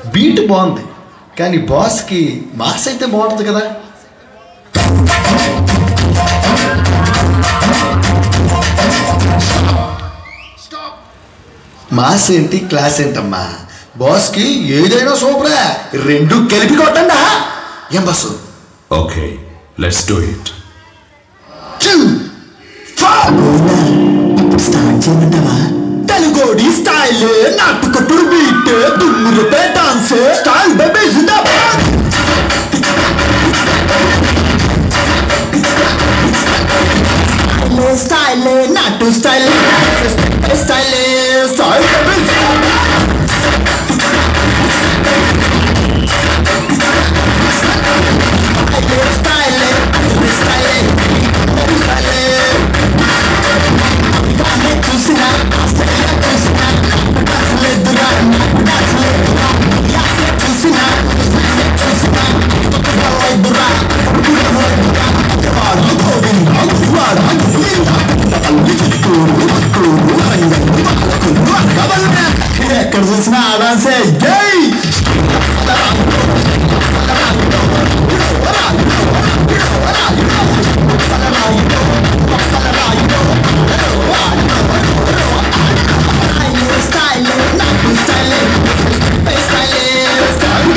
Beat బాగుంది కానీ బాస్కి మాస్ అయితే బాగుంటుంది కదా మాస్ ఏంటి క్లాస్ ఏంటమ్మా బాస్కి ఏదైనా సూపరే రెండు కలిపి కొట్టండా ఏం బస్సు Okay, let's do it. Two four start చేయమంటావా తెలుగోడి స్టైల్ నాటు కొట్టుడు బీట్ దుమ్ములపై డాన్స్ స్టైల్ బేబీ జిందాబాద్ స్టైల్ నాటు style style style baby style style style చూసినా చూసినా లేదురా చూసినా చూసినా లేదురా వాళ్ళు గోవింద గురువాడ గోవింద అల్లి చిత్తూరు చిత్తూరు రంగండి బాలకులు అక్కవల్ల ఎక్కడ చూసినా ఆడాసే జై స్టైల్ నాకు స్టైల్ స్టైల్ స్టైల్